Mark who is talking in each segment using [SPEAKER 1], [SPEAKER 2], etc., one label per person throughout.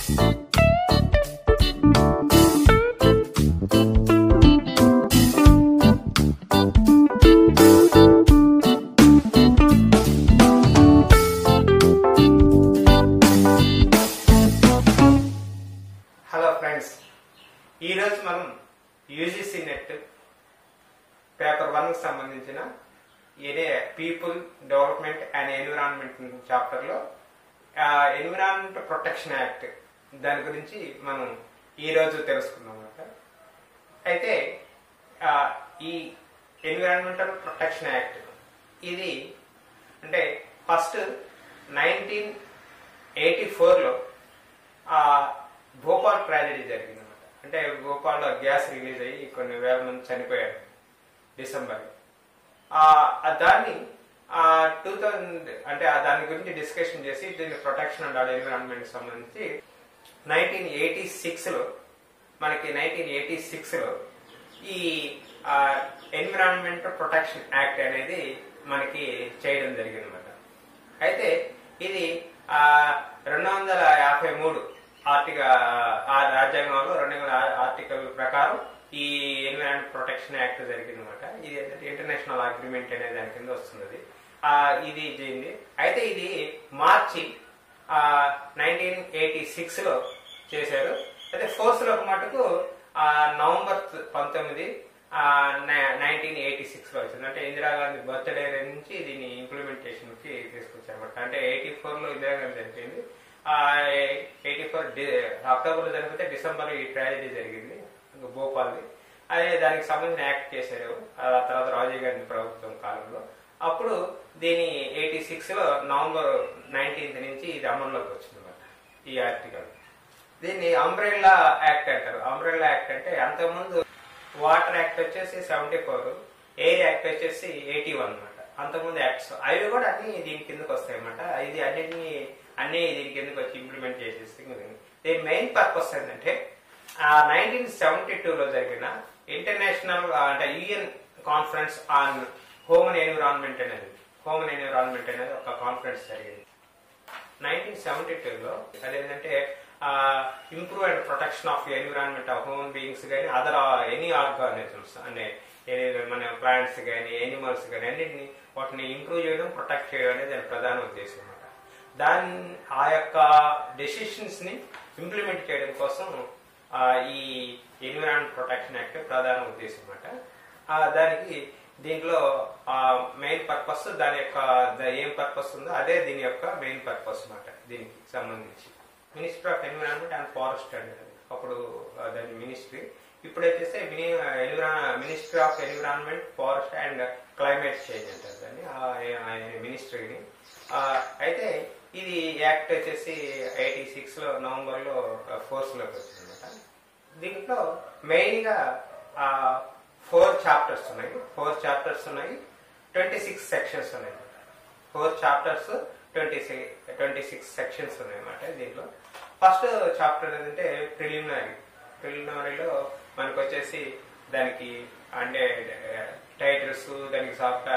[SPEAKER 1] hello friends ఈరోజు మనం UGC net paper one కి సంబంధించిన ఇదే పీపుల్ డెవలప్మెంట్ అండ్ ఎన్విరాన్మెంట్ చాప్టర్లో ఎన్విరాన్మెంట్ ప్రొటెక్షన్ యాక్ట్ దాని గురించి మనం ఈరోజు తెలుసుకుందాం అన్నమాట అయితే ఆ, ఈ ఎన్విరాన్మెంటల్ ప్రొటెక్షన్ యాక్ట్ ఇది అంటే ఫస్ట్ నైన్టీన్ ఎయిటీ ఫోర్లో ఆ భోపాల్ ట్రాజడీ జరిగింది అనమాట అంటే భోపాల్లో గ్యాస్ రిలీజ్ అయ్యి కొన్ని వేల మంది చనిపోయారు డిసెంబర్ దాన్ని టూ థౌజండ్ అంటే ఆ దాని గురించి డిస్కషన్ చేసి దీన్ని ప్రొటెక్షన్ అండ్ ఎన్విరాన్మెంట్ సంబంధించి నైన్టీన్ ఎయిటీ సిక్స్లో మనకి నైన్టీన్ ఎయిటీ సిక్స్లో ఈ ఎన్విరాన్మెంట్ ప్రొటెక్షన్ యాక్ట్ అనేది మనకి చేయడం జరిగింది అనమాట అయితే ఇది ఆ, రెండు వందల యాభై మూడు ఆర్టికల్ ఆ రాజ్యాంగంలో రెండు వందల ఆర్టికల్ ప్రకారం ఈ ఎన్విరాన్మెంట్ ప్రొటెక్షన్ యాక్ట్ జరిగింది అనమాట ఇది ఏంటంటే ఇంటర్నేషనల్ అగ్రిమెంట్ అనే దాని కింద వస్తున్నది ఆ, ఇది జరిగింది అయితే ఇది మార్చి నైన్టీన్ ఎయిటీ సిక్స్ లో చేశారు అయితే ఫోర్స్ లో మటుకు ఆ, నవంబర్ పంతొమ్మిది నైన్టీన్ ఎయిటీ సిక్స్ లో వచ్చింది అంటే ఇందిరాగాంధీ బర్త్డే నుంచి దీన్ని ఇంప్లిమెంటేషన్ కి తీసుకొచ్చారన్నమాట అంటే ఎయిటీ ఫోర్ లో ఇందిరాగాంధీ చనిపోయింది ఎయిటీ ఫోర్ అక్టోబర్ లో జరిగితే డిసెంబర్ ఈ ట్రాజడీ జరిగింది ఇంకా భోపాల్ది అదే దానికి సంబంధించిన యాక్ట్ చేశారు ఆ తర్వాత రాజీవ్ గాంధీ ప్రభుత్వం కాలంలో అప్పుడు దీని ఎయిటీ సిక్స్ లో నవంబర్ నైన్టీన్త్ నుంచి ఇది అమల్లోకి వచ్చింది అనమాట ఈ ఆర్టికల్ దీన్ని అంబ్రెల్లా యాక్ట్ అంటారు అంబ్రెల్లా యాక్ట్ అంటే అంతకుముందు వాటర్ యాక్ట్ వచ్చేసి సెవెంటీ ఫోర్ ఎయిర్ యాక్ట్ వచ్చేసి ఎయిటీ వన్ అనమాట అంతకుముందు యాక్ట్స్ అవి కూడా అన్ని దీని కిందకి వస్తాయి అనమాట ఇది అన్నిటిని అన్ని దీని కిందకి వచ్చి ఇంప్లిమెంట్ చేసేసి దీని మెయిన్ పర్పస్ ఏంటంటే నైన్టీన్ సెవెంటీ టూలో జరిగిన ఇంటర్నేషనల్ అంటే UN conference on home and environment అనేది హోమ్ అండ్ ఎన్విరాన్మెంట్ అనేది ఒక కాన్ఫరెన్స్ జరిగింది నైన్టీన్ సెవెంటీ టూలో అదేంటంటే improve and protection of environment of human beings కానీ అదర్ ఎనీ ఆర్గానిజమ్స్ అంటే ఏ- మన ప్లాంట్స్ కానీ ఎనిమల్స్ కానీ అన్నింటినీ వాటిని ఇంప్రూవ్ చేయడం ప్రొటెక్ట్ చేయడం అనేది దాని ప్రధాన ఉద్దేశం అనమాట దాని ఆ యొక్క డెసిషన్స్ ని ఇంప్లిమెంట్ చేయడం కోసం ఆ, ఈ ఎన్విరాన్మెంట్ ప్రొటెక్షన్ యాక్ట్ ప్రధాన ఉద్దేశం అనమాట దానికి దీంట్లో మెయిన్ పర్పస్ దాని యొక్క ద- ఏం పర్పస్ ఉందో అదే దీని యొక్క మెయిన్ పర్పస్ అన్నమాట దీనికి సంబంధించి minister of environment and forest అనేది అప్పుడు ఆ, దాని మినిస్ట్రీ ఇప్పుడు వచ్చేసి ministry of environment forest and climate change అంటారు దాన్ని మినిస్ట్రీని అయితే ఇది యాక్ట్ వచ్చేసి ఎయిటీ సిక్స్ లో నవంబర్ లో ఫోర్స్ లోకి వచ్చింది అనమాట దీంట్లో మెయిన్ గా ఫోర్ చాప్టర్స్ ఉన్నాయి ఫోర్ చాప్టర్స్ ఉన్నాయి ట్వంటీ సిక్స్ సెక్షన్స్ ఉన్నాయి four chapters twenty twenty six sections ఉన్నాయి అన్నమాట దీంట్లో ఫస్ట్ చాప్టర్ ఏంటంటే ప్రిలిమినరీ ప్రిలిమినరీలో మనకు వచ్చేసి దానికి అంటే టైటిల్స్ దానికి సబ్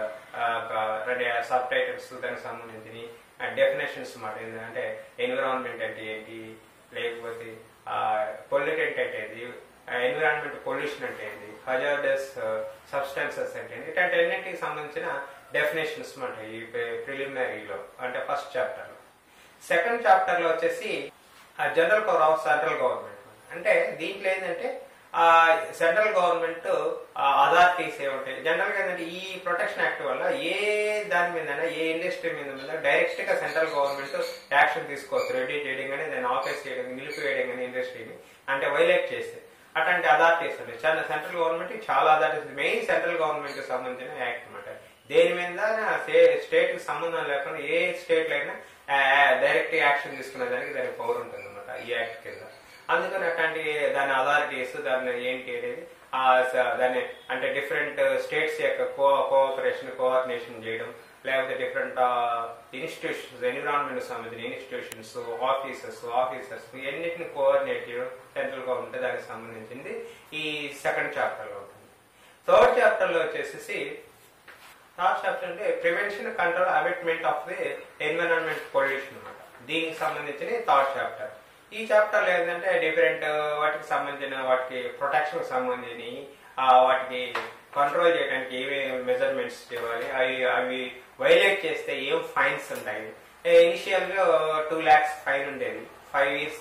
[SPEAKER 1] సబ్ టైటిల్స్ దానికి సంబంధించి డెఫినేషన్స్ మాట ఏంటంటే ఎన్విరాన్మెంట్ అంటే ఏంటి లేకపోతే పొల్యూటెంట్ అంటే ఏంటి ఎన్విరాన్మెంట్ పొల్యూషన్ అంటే ఏంటి హజార్డస్ సబ్స్టాన్సెస్ అంటే ఏంటి ఇట్లాంటి అన్నింటికి సంబంధించిన డెఫినేషన్స్ మాట ఈ ప్రిలిమినరీలో అంటే ఫస్ట్ చాప్టర్ లో సెకండ్ చాప్టర్ లో వచ్చేసి general power of central government అంటే దీంట్లో ఏంటంటే సెంట్రల్ గవర్నమెంట్ అథారిటీస్ ఏముంటాయి జనరల్ గా ఏంటంటే ఈ ప్రొటెక్షన్ యాక్ట్ వల్ల ఏ దాని మీద ఏ ఇండస్ట్రీ మీద మీద డైరెక్ట్ గా సెంట్రల్ గవర్నమెంట్ యాక్షన్ తీసుకోవచ్చు రెడ్యూ చేయడం కానీ దాన్ని ఆఫీస్ చేయడం నిలిపివేయడం కానీ ఇండస్ట్రీని అంటే వైలేట్ చేస్తే అట్లాంటి అథారిటీస్ ఉన్నాయి చాలా సెంట్రల్ గవర్నమెంట్ చాలా అథారిటీస్ మెయిన్ సెంట్రల్ గవర్నమెంట్ కి సంబంధించిన యాక్ట్ అనమాట దేని మీద స్టేట్ కి సంబంధం లేకుండా ఏ స్టేట్ అయినా డైరెక్ట్ యాక్షన్ తీసుకునే దానికి దానికి పవర్ ఉంటుంది అనమాట ఈ యాక్ట్ కింద అందుకని అట్లాంటి దాని అథారిటీస్ దాన్ని ఏంటి అనేది ఆ స- దాన్ని అంటే డిఫరెంట్ స్టేట్స్ యొక్క కో కోఆపరేషన్ కోఆర్డినేషన్ చేయడం లేకపోతే డిఫరెంట్ ఇన్స్టిట్యూషన్స్ ఎన్విరాన్మెంట్ సంబంధించిన ఇన్స్టిట్యూషన్స్ ఆఫీసెస్ ఆఫీసర్స్ ఇవన్నిటిని కోఆర్డినేట్ చేయడం సెంట్రల్ గవర్నమెంట్ దానికి సంబంధించింది ఈ సెకండ్ చాప్టర్ లో ఉంటుంది థర్డ్ చాప్టర్ లో వచ్చేసి థర్డ్ చాప్టర్ అంటే prevention control abetment of the environment pollution అనమాట దీనికి సంబంధించిన థర్డ్ చాప్టర్ ఈ చాప్టర్లో ఏంటంటే డిఫరెంట్ వాటికి సంబంధించిన వాటికి ప్రొటెక్షన్ సంబంధించి ఆ వాటికి కంట్రోల్ చేయడానికి ఏమేమి మెజర్మెంట్స్ ఇవ్వాలి అవి అవి వైలేట్ చేస్తే ఏం ఫైన్స్ ఉంటాయి ఇనిషియల్ గా టూ ల్యాక్స్ ఫైన్ ఉండేది ఫైవ్ ఇయర్స్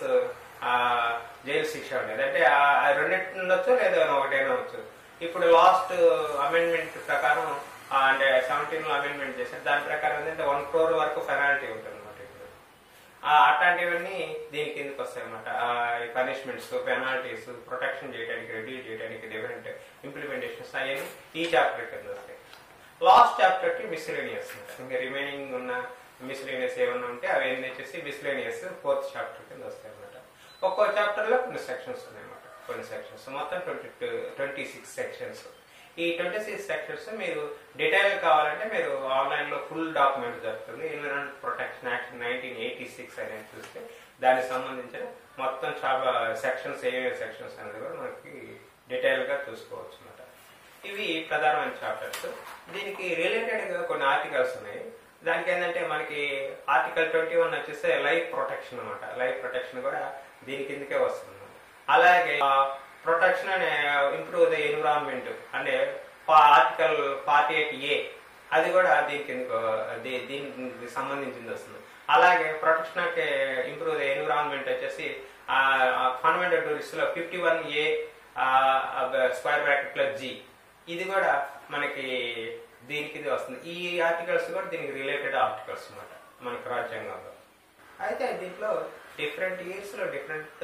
[SPEAKER 1] జైలు శిక్ష ఉండేది అంటే ఆ- ఆ రెండింటి ఉండొచ్చు లేదా ఒకటైనా వచ్చు ఇప్పుడు లాస్ట్ అమెండ్మెంట్ ప్రకారం ఆ, అంటే సెవెంటీన్ లో అమెండ్మెంట్ చేశారు దాని ప్రకారం ఏంటంటే వన్ క్రోర్ వరకు పెనాల్టీ ఉంటుంది అన్నమాట ఇప్పుడు ఆ, అట్లాంటివన్నీ దీని కిందకి వస్తాయి అనమాట పనిష్మెంట్స్ పెనాల్టీస్ ప్రొటెక్షన్ చేయడానికి రెడ్యూస్ చేయడానికి డిఫరెంట్ ఇంప్లిమెంటేషన్స్ అవన్నీ ఈ చాప్టర్ కింద వస్తాయి లాస్ట్ చాప్టర్ కి మిస్లేనియస్ ఇంకా రిమైనింగ్ ఉన్న మిస్లేనియస్ ఏమన్నా ఉంటే అవి ఎన్ని వచ్చేసి మిస్లేనియస్ ఫోర్త్ చాప్టర్ కింద వస్తాయి అనమాట ఒక్కో చాప్టర్ లో కొన్ని సెక్షన్స్ ఉన్నాయి అన్నమాట కొన్ని సెక్షన్స్ మొత్తం ట్వంటీ ట్వంటీ సిక్స్ సెక్షన్స్ ఈ ట్వంటీ సిక్స్ సెక్షన్స్ మీరు డీటెయిల్ కావాలంటే మీరు ఆన్లైన్ లో ఫుల్ డాక్యుమెంట్ దొరుకుతుంది environment protection act nineteen eighty six అనేది చూస్తే దానికి సంబంధించిన మొత్తం చాలా సెక్షన్స్ ఏమేమి సెక్షన్స్ అనేది కూడా మనకి డీటెయిల్ గా చూసుకోవచ్చు అనమాట ఇవి ప్రధానమైన చాప్టర్స్ దీనికి రిలేటెడ్ గా కొన్ని ఆర్టికల్స్ ఉన్నాయి దానికి ఏంటంటే మనకి ఆర్టికల్ ట్వంటీ వన్ వచ్చేసి లైఫ్ ప్రొటెక్షన్ అనమాట లైఫ్ ప్రొటెక్షన్ కూడా దీని కిందకే వస్తుంది అలాగే ప్రొటెక్షన్ అనే ఇంప్రూవ్ ద ఎన్విరాన్మెంట్ అంటే ఆర్టికల్ ఫార్టీ ఎయిట్ ఏ అది కూడా దీని కిందకు దీ- దీనికి సంబంధించింది వస్తుంది అలాగే ప్రొటెక్షన్ ఇంప్రూవ్ ద ఎన్విరాన్మెంట్ వచ్చేసి ఫండమెంటల్ టూరిస్ట్ లో fifty one A square bracket plus G ఇది కూడా మనకి దీని కింద వస్తుంది ఈ ఆర్టికల్స్ కూడా దీనికి రిలేటెడ్ ఆర్టికల్స్ అన్నమాట మనకి రాజ్యాంగంలో అయితే దీంట్లో డిఫరెంట్ ఇయర్స్ లో డిఫరెంట్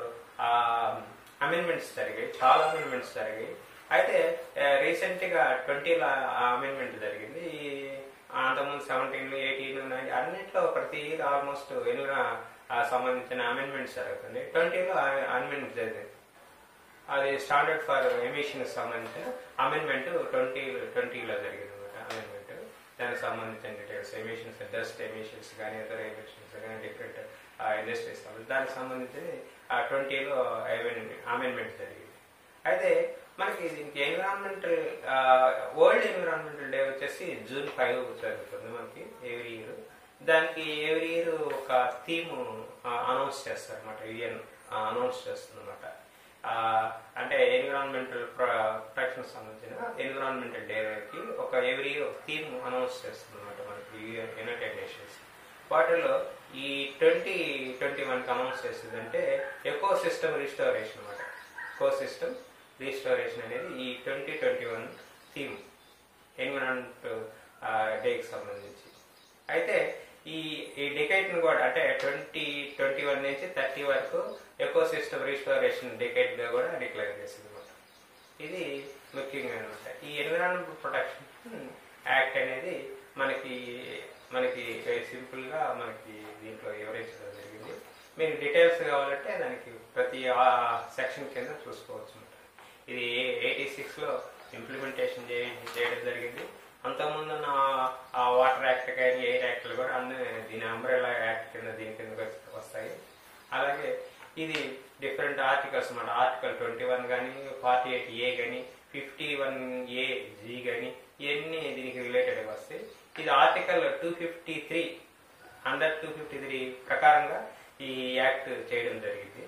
[SPEAKER 1] అమెండ్మెంట్స్ జరిగాయి చాలా అమెండ్మెంట్స్ జరిగాయి అయితే రీసెంట్ గా ట్వంటీలో అమెండ్మెంట్ జరిగింది ఈ అంతకుముందు సెవెంటీన్ ఎయిటీన్ నైన్టీన్ అన్నింటిలో ప్రతి ఇయర్ ఆల్మోస్ట్ ఎన్నిరా సంబంధించిన అమెండ్మెంట్స్ జరుగుతుంది ట్వంటీలో అమెండ్మెంట్ జరిగింది అది స్టాండర్డ్ ఫర్ ఎమిషన్ సంబంధించిన అమెండ్మెంట్ ట్వంటీ ట్వంటీలో జరిగింది అనమాట అమెండ్మెంట్ దానికి సంబంధించిన డీటెయిల్స్ ఎమిషన్స్ డస్ట్ ఎమిషన్స్ కానీ ఇతర ఎమిషన్స్ కానీ డిఫరెంట్ ఇండస్ట్రీస్ దానికి సంబంధించి ట్వంటీలో అమెండ్మెంట్ జరిగింది అయితే మనకి దీనికి ఎన్విరాన్మెంటల్ వరల్డ్ ఎన్విరాన్మెంటల్ డే వచ్చేసి జూన్ ఫైవ్ జరుగుతుంది మనకి ఎవ్రీ ఇయర్ దానికి ఎవ్రీ ఇయర్ ఒక థీమ్ అనౌన్స్ చేస్తారు అనమాట యుఎన్ అనౌన్స్ చేస్తుంది అనమాట అంటే ఎన్విరాన్మెంటల్ ప్రొటెక్షన్ సంబంధించిన ఎన్విరాన్మెంటల్ డేకి ఒక ఎవ్రీ ఇయర్ ఒక థీమ్ అనౌన్స్ చేస్తుంది అనమాట మనకి యునైటెడ్ నేషన్స్ వాటిలో ఈ ట్వంటీ ట్వంటీ వన్కి అనౌన్స్ చేస్తుంది అంటే ఎకో సిస్టమ్ రిస్టోరేషన్ అనమాట ఎకో సిస్టమ్ రిస్టోరేషన్ అనేది ఈ twenty twenty one theme environment డేకి సంబంధించి అయితే ఈ ఈ డికేట్ ను కూడా అంటే ట్వంటీ ట్వంటీ వన్ నుంచి థర్టీ వరకు ఎకో సిస్టమ్ రిస్టోరేషన్ డికేట్ గా కూడా డిక్లేర్ చేసింది అనమాట ఇది ముఖ్యంగా అనమాట ఈ ఎన్విరాన్మెంట్ ప్రొటెక్షన్ యాక్ట్ అనేది మనకి మనకి సింపుల్ గా మనకి దీంట్లో వివరించడం జరిగింది మీకు డీటెయిల్స్ కావాలంటే దానికి ప్రతి సెక్షన్ కింద చూసుకోవచ్చు అనమాట ఇది ఎయిటీ సిక్స్ లో ఇంప్లిమెంటేషన్ చేయడం జరిగింది అంతకుముందు ఉన్న ఆ వాటర్ యాక్ట్ కానీ ఎయిర్ యాక్ట్లు కూడా అన్ని దీని అంబ్రెలా యాక్ట్ కింద దీని కింద వస్తాయి అలాగే ఇది డిఫరెంట్ ఆర్టికల్స్ అన్నమాట ఆర్టికల్ ట్వంటీ వన్ కానీ ఫార్టీ ఎయిట్ ఏ కానీ ఫిఫ్టీ వన్ ఏ జీ కానీ ఇవన్నీ దీనికి రిలేటెడ్ వస్తాయి ఇది article two fifty three under two fifty three ప్రకారంగా ఈ యాక్ట్ చేయడం జరిగింది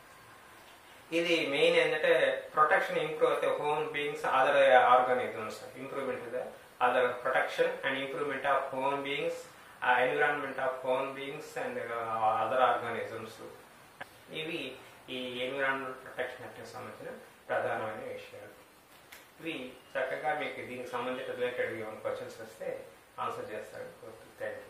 [SPEAKER 1] ఇది మెయిన్ ఏంటంటే ప్రొటెక్షన్ ఇంప్రూవ్ అయితే human beings other organisms improvement the other protection and improvement of human beings environment of human beings and other organisms ఇవి ఈ environment protection యాక్ట్కి సంబంధించిన ప్రధానమైన విషయాలు ఇవి చక్కగా మీకు దీనికి సంబంధించిన రిలేటెడ్ క్వశ్చన్స్ వస్తే ఆన్సర్ చేస్తారని కోరుతూ థ్యాంక్